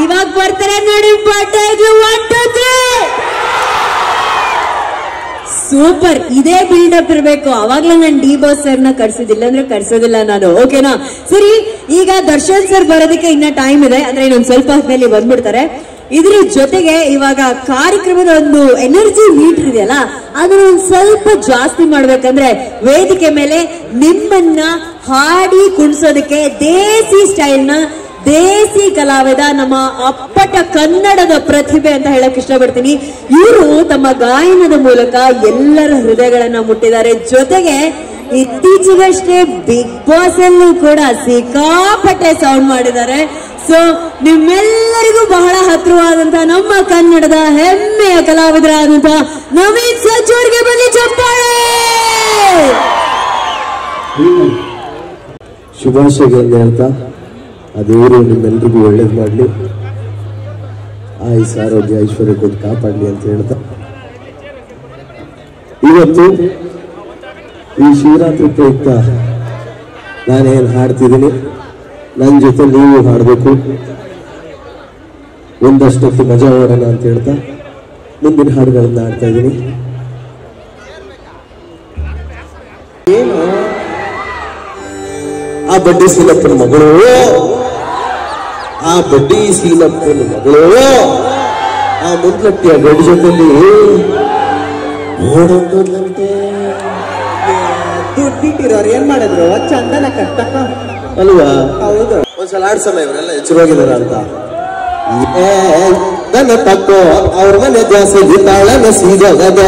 ಇವಾಗ ಬರ್ತಾರೆ ನೋಡಿ ಪಟಾಕಿ ಒನ್ ಟು ತ್ರೀ ಸೂಪರ್ ಇದೇ ಬಿಲ್ಡಪ್ ಇರಬೇಕು ಅವಾಗ್ಲೇ ನಾನು ಡಿ ಬಾಸ್ ಸರ್ ನ ಕರ್ಸಿದಿಲ್ಲ ಅಂದ್ರೆ ಕರ್ಸೋದಿಲ್ಲ ನಾನು ಓಕೆನಾ ಸರಿ ಈಗ ದರ್ಶನ್ ಸರ್ ಬರೋದಕ್ಕೆ ಇನ್ನ ಟೈಮ್ ಇದೆ ಅಂದ್ರೆ ಇನ್ನೊಂದ್ ಸ್ವಲ್ಪ ಹೊತ್ತಿನಲ್ಲಿ ಬಂದ್ಬಿಡ್ತಾರೆ ಇದ್ರ ಜೊತೆಗೆ ಇವಾಗ ಕಾರ್ಯಕ್ರಮದ ಒಂದು ಎನರ್ಜಿ ಮೀಟರ್ ಇದೆಯಲ್ಲ ಅದನ್ನ ಒಂದ್ ಸ್ವಲ್ಪ ಜಾಸ್ತಿ ಮಾಡ್ಬೇಕಂದ್ರೆ ವೇದಿಕೆ ಮೇಲೆ ನಿಮ್ಮನ್ನ ಹಾಡಿ ಕುಣಿಸೋದಕ್ಕೆ ದೇಸಿ ಸ್ಟೈಲ್ ನ ದೇಸಿ ಕಲಾವಿದ ನಮ್ಮ ಅಪ್ಪಟ ಕನ್ನಡದ ಪ್ರತಿಭೆ ಅಂತ ಹೇಳಕ್ ಇಷ್ಟಪಡ್ತೀನಿ ಇವರು ತಮ್ಮ ಗಾಯನದ ಮೂಲಕ ಎಲ್ಲರ ಹೃದಯಗಳನ್ನ ಮುಟ್ಟಿದ್ದಾರೆ ಜೊತೆಗೆ ಇತ್ತೀಚೆಗಷ್ಟೇ ಬಿಗ್ ಬಾಸ್ ಅಲ್ಲೂ ಕೂಡ ಸಿಕ್ಕಾಪಟ್ಟೆ ಸೌಂಡ್ ಮಾಡಿದ್ದಾರೆ ಸೊ ನಿಮ್ಮೆಲ್ಲರಿಗೂ ಬಹಳ ಹತ್ರವಾದಂತಹ ನಮ್ಮ ಕನ್ನಡದ ಹೆಮ್ಮೆಯ ಕಲಾವಿದರಾದಂತಹ ನವೀನ್ ಸಜ್ಜೋರ್ಗೆ ಬನ್ನಿ ಚಪ್ಪಾಳೆ ಶುಭಾಶಯಗಳನ್ನು ಹೇಳ್ತಾ ಆ ದೇವರು ನಿಮ್ಮೆಲ್ರಿಗೂ ಒಳ್ಳೇದು ಮಾಡಲಿ ಆಯುಸ್ ಆರೋಗ್ಯ ಐಶ್ವರ್ಯ ಕೊಟ್ಟು ಕಾಪಾಡಲಿ ಅಂತ ಹೇಳ್ತಾ ಇವತ್ತು ಈ ಶಿವರಾತ್ರಿ ಪ್ರಯುಕ್ತ ನಾನೇನು ಹಾಡ್ತಿದ್ದೀನಿ ನನ್ನ ಜೊತೆ ನೀವು ಹಾಡಬೇಕು ಒಂದಷ್ಟೊತ್ತು ಮಜಾ ಮಾಡೋಣ ಅಂತ ಹೇಳ್ತಾ ಮುಂದಿನ ಹಾಡುಗಳನ್ನ ಹಾಡ್ತಾ ಇದ್ದೀನಿ ಏನು ಆ ಬಡ್ಡಿ ಸೀಲಪ್ಪನ ಮಗಳು ಆ ಬಡ್ಡಿ ಸೀಲಪ್ಪನ ಮಗಳು ಆ ಮುಂದ್ಲಟ್ಟಿಯ ಗಡಿ ಜೊತೆಲಿ ಓಡೋದಂತೆ ದುಡ್ಡಿಟ್ಟಿರೋರು ಏನ್ ಮಾಡಿದ್ರು ಚಂದನ ಕಟ್ಟಕ ಅಲ್ವಾ ಹೌದು ಒಂದ್ಸಲ ಆಡ್ಸಮ್ಮ ಇವರೆಲ್ಲ ಎಚ್ಚರವಾಗಿದಾರ ಅಂತ ಏ, ನನ್ನ ತಕ್ಕೋ ಅವ್ರ ಮನೆ ಜಾಸ್ತಿ ತಾಳನ ಸೀದೋಗದೆ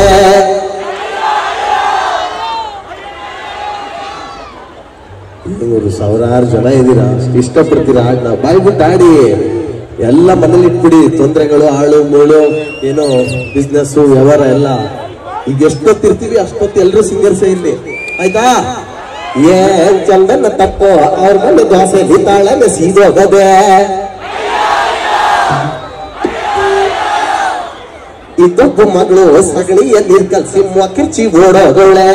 ಇವರು ಸಾವಿರಾರು ಜನ ಇದ್ದೀರಾ ಅಷ್ಟು ಇಷ್ಟಪಡ್ತೀರಾ ಹಾಡ್ನ ಬಾಯ್ ಬಿಟ್ಟು ಆಡಿ ಎಲ್ಲ ಮನೇಲಿ ಇಟ್ಬಿಡಿ ತೊಂದರೆಗಳು ಆಳು ಮೂಳು ಏನೋ ಬಿಸ್ನೆಸ್ ವ್ಯವಹಾರ ಎಲ್ಲ ಈಗ ಎಷ್ಟೊತ್ತಿರ್ತೀವಿ ಅಷ್ಟೊತ್ತು ಎಲ್ಲರೂ ಸಿಂಗರ್ಸೇ ಇಲ್ಲಿ ಆಯ್ತಾ ಏ ಚಂದನ ತಕ್ಕೋ ಅವ್ರ ಮನೆ ದೋಸೆ ತಾಳನ ಸೀದೋಗದೆ ಇದ್ದೊಬ್ಬ ಮಗಳು ಸಗಣಿಯ ನೀರ್ ಕಲ್ಸಿ ಮೊಕಿರ್ಚಿ ಓಡೋದೊಳೆ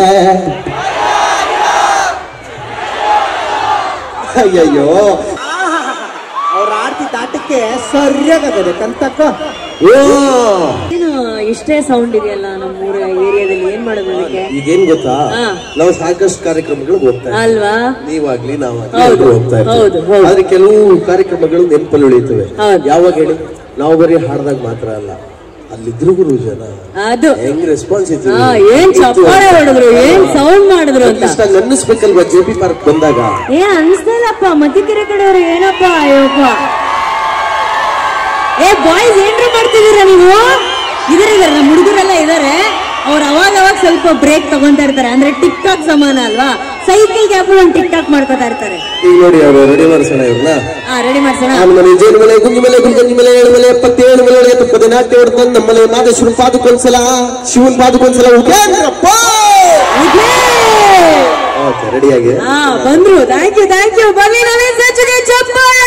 ಅಯ್ಯಯ್ಯೋ ಅವ್ರ ಆಡ್ತಿದ್ದ ಆಟಕ್ಕೆ ಸರಿಯಾಗದೆ ಕಂತಕ್ಕ ಓ ಏನು ಇಷ್ಟೇ ಸೌಂಡ್ ಇದೆಯಲ್ಲ ನಮ್ಮ ಊರ ಏರಿಯಾದಲ್ಲಿ ಏನ್ ಮಾಡೋದು ಅದಕ್ಕೆ ಈಗೇನ್ ಗೊತ್ತಾ ಹಾ. ನಾವು ಸಾಕಷ್ಟು ಕಾರ್ಯಕ್ರಮಗಳಿಗೆ ಹೋಗ್ತಾ ಇರ್ತೀವಿ. ಅಲ್ವಾ ನೀವಾಗ್ಲಿ ನಾವಾಗ್ಲಿ ಹೌದು, ಎಲ್ರೂ ಹೋಗ್ತಾ ಹೌದು, ಇರ್ತೀವಿ ಹೌದು. ಆದ್ರೆ ಕೆಲವು ಕಾರ್ಯಕ್ರಮಗಳು ನೆನಪಲ್ಲಿ ಉಳಿತವೆ ಹೌದು. ಯಾವಾಗ ಹೇಳಿ ನಾವು ಬರೀ ಹಾಡ್ದಾಗ ಮಾತ್ರ ಅಲ್ಲ ಅಲ್ಲಿದ್ರು ಗುರು ಜನ ಅದು ಹೆಂಗ್ ರೆಸ್ಪಾನ್ಸ್ ಇತ್ತು ಹಾ ಏನ್ ಚಪ್ಪಾಳೆ ಹೊಡೆದ್ರು ಏನ್ ಸೌಂಡ್ ಮಾಡಿದ್ರು ಅಂತ ಅಟ್ಲೀಸ್ಟ್ ಅಲ್ಲಿ ಅನ್ನಿಸ್ಬೇಕಲ್ವಾ ಜೆ ಪಿ ಪಾರ್ಕ್ ಬಂದಾಗ ಏ ಅನ್ಸ್ದಲ್ಲಪ್ಪ ಮತ್ತಿಕೆರೆ ಕಡೆಯವ್ರು ಏನಪ್ಪ ಅಯ್ಯಪ್ಪ ಏ ಬಾಯ್ಸ್ ಏನ್ರ ಮಾಡ್ತಿದ್ದೀರಾ ನೀವು ಇದಾರೆ ಇದಾರೆ ನಮ್ಮ ಹುಡುಗರೆಲ್ಲ ಇದಾರೆ ಅವ್ರು ಅವಾಗ ಅವಾಗ ಸ್ವಲ್ಪ ಬ್ರೇಕ್ ತಗೊಂತಾ ಇರ್ತಾರೆ ಅಂದ್ರೆ ಟಿಕ್ ಟಾಕ್ ಸಮಾನ ಅಲ್ವಾ ಸೈಕಲ್ ಗ್ಯಾಪ್ ಒಂದು ಟಿಕ್ ಟಾಕ್ ಮಾಡ್ಕೊತಾ ಇರ್ತಾರೆ ಈಗ ನೋಡಿ ಅವರು ರೆಡಿ ಮಾಡ್ಸೋಣ ಇವ್ರನ್ನ ಹಾ ರೆಡಿ ಮಾಡ್ಸೋಣ ನಾನು ಮನೆ ಜೇನು ಮಲೆ ಗುಂಜಿ ಮಲೆ ಗುಲ್ಗಂಜಿ ಮಲೆ ಏಳು ಮಲೆ ಎಪ್ಪತ್ತೇಳು ಮಲೆ ಎಪ್ಪತ್ತು ನಾಟ್ಯ ಹೊಡ್ಕೊಂಡು ನಮ್ಮಲೆ ಮಾದೇಶ್ವರನ್ ಪಾದಕ್ಕೊಂದ್ಸಲ ಶಿವನ್ ಪಾದಕ್ಕೊಂದ್ಸಲ ಉಪೇಂದ್ರಪ್ಪ ಓಕೆ ರೆಡಿಯಾಗಿ ಹಾ ಬಂದ್ರು ಥ್ಯಾಂಕ್ ಯು ಥ್ಯಾಂಕ್ ಯು ಬನ್ನಿ ನವೀನ್ ಸಚ್ಚಿಗೆ ಚಪ್ಪಾಳೆ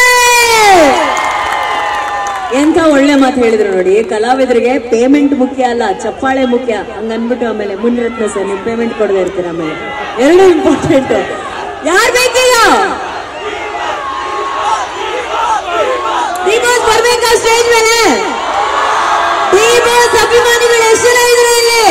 ಎಂತ ಒಳ್ಳೆ ಮಾತು ಹೇಳಿದ್ರು ನೋಡಿ ಕಲಾವಿದರಿಗೆ ಪೇಮೆಂಟ್ ಮುಖ್ಯ ಅಲ್ಲ ಚಪ್ಪಾಳೆ ಮುಖ್ಯ ಹಂಗ ಅನ್ಬಿಟ್ಟು ಆಮೇಲೆ ಮುನಿರತ್ನ ಸರ್ ನೀವು ಪೇಮೆಂಟ್ ಕೊಡದೆ ಇರ್ತೀರ ಆಮೇಲೆ ಎರಡು ಇಂಪಾರ್ಟೆಂಟ್ ಯಾರ್ ಬೇಕಿಲ್ಲ ಡಿ-ಬಾಸ್ ಬರ್ಬೇಕಾ ಸ್ಟೇಜ್ ಮೇಲೆ ಡಿ-ಬಾಸ್ ಅಭಿಮಾನಿಗಳು ಎಷ್ಟು ಜನ ಇದ್ರು ಇಲ್ಲಿ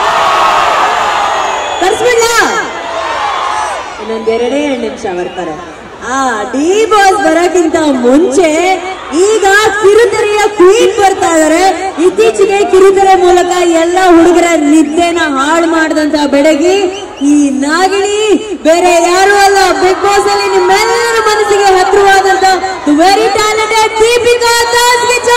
ಕರ್ಸ್ಬಿಡ್ಲಾ ಇನ್ನೊಂದ್ ಎರಡೇ ಎರಡು ನಿಮಿಷ ಬರ್ತಾರೆ ಆ ಡಿ ಬಾಸ್ ಬರಕ್ಕಿಂತ ಮುಂಚೆ ಈಗ ಕಿರುತೆರೆಯ ಕ್ವೀನ್ ಬರ್ತಾ ಇದಾರೆ ಇತ್ತೀಚೆಗೆ ಕಿರುತೆರೆ ಮೂಲಕ ಎಲ್ಲ ಹುಡುಗರ ನಿದ್ದೆನ ಹಾಳು ಮಾಡಿದಂತ ಬೆಡಗಿ ಈ ನಾಗಿಣಿ ಬೇರೆ ಯಾರು ಅಲ್ಲ ಬಿಗ್ ಬಾಸ್ ಅಲ್ಲಿ ನಿಮ್ಮೆಲ್ಲರ ಮನಸ್ಸಿಗೆ ಹತ್ರವಾದಂತ ವೆರಿ ಟ್ಯಾಲೆಂಟೆಡ್ ದೀಪಿಕಾ ದಾಸ್ಗೆ